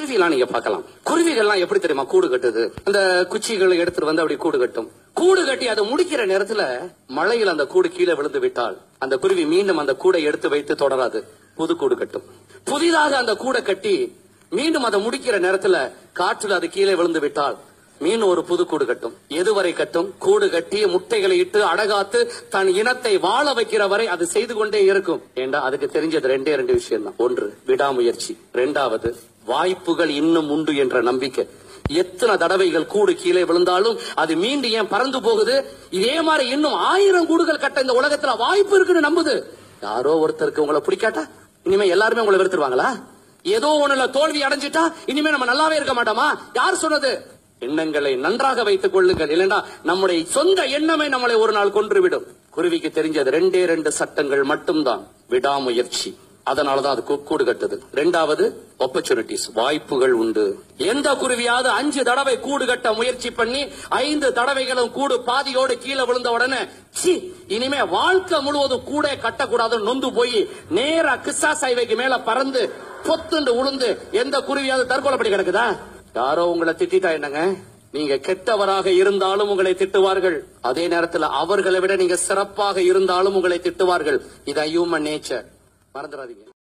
குருவிலாம் நீங்க பார்க்கலாம் குருவிகள்லாம் எப்படி தெரியுமா கூடு கட்டுது அந்த குச்சிகளை எடுத்துட்டு வந்து அப்படி கூடு கட்டும் கூடு கட்டி அதை முடிக்கிற நேரத்துல மழையில் அந்த கூடு கீழே விழுந்து விட்டால் அந்த குருவி மீண்டும் அந்த கூடை எடுத்து வைத்து தொடராது புது கூடு கட்டும் புதிதாக அந்த கூடை கட்டி மீண்டும் அதை முடிக்கிற நேரத்துல காற்றுல அது கீழே விழுந்து விட்டால் மீன் ஒரு புது கூடு கட்டும் எதுவரை கட்டும் கூடு கட்டி முட்டைகளை இட்டு அடகாத்து தன் இனத்தை வாழ வைக்கிற வரை அது செய்து கொண்டே இருக்கும் ஏண்டா அதுக்கு தெரிஞ்சது ரெண்டே ரெண்டு விஷயம் தான் ஒன்று விடாமுயற்சி ரெண்டாவது வாய்ப்புகள் இன்னும் உண்டு என்ற நம்பிக்கை எத்தனை தடவைகள் கூடு கீழே விழுந்தாலும் அது மீண்டு ஏன் பறந்து போகுது இதே மாதிரி இன்னும் ஆயிரம் கூடுகள் கட்ட இந்த உலகத்துல வாய்ப்பு இருக்குன்னு நம்புது யாரோ ஒருத்தருக்கு உங்களை பிடிக்காட்டா இனிமே எல்லாருமே உங்களை வெறுத்துருவாங்களா ஏதோ ஒண்ணுல தோல்வி அடைஞ்சிட்டா இனிமே நம்ம நல்லாவே இருக்க மாட்டோமா யார் சொன்னது எண்ணங்களை நன்றாக வைத்துக் கொள்ளுங்கள் இல்லைன்னா நம்முடைய சொந்த எண்ணமே நம்மளை ஒரு நாள் கொன்றுவிடும் குருவிக்கு தெரிஞ்சது ரெண்டே ரெண்டு சட்டங்கள் மட்டும்தான் விடாமுயற்சி அதனாலதான் அது கூ- கூடு கட்டுது ரெண்டாவது ஆப்பர்ச்சுனிட்டிஸ் வாய்ப்புகள் உண்டு எந்த குருவியாவது அஞ்சு தடவை கூடு கட்ட முயற்சி பண்ணி ஐந்து தடவைகளும் கூடு பாதியோடு கீழே விழுந்த உடனே சி இனிமே வாழ்க்கை முழுவதும் கூட கட்டக்கூடாதுன்னு நொந்து போய் நேரா கிஸ்ஸா சைவைக்கு மேல பறந்து பொத்துண்டு உளுந்து எந்த குருவியாவது தற்கொலை படி கிடக்குதா யாரோ உங்களை திட்டிட்டா என்னங்க நீங்க கெட்டவராக இருந்தாலும் உங்களை திட்டுவார்கள் அதே நேரத்துல அவர்களை விட நீங்க சிறப்பாக இருந்தாலும் உங்களை திட்டுவார்கள் இது ஹியூமன் நேச்சர் மறந்துடாதீங்க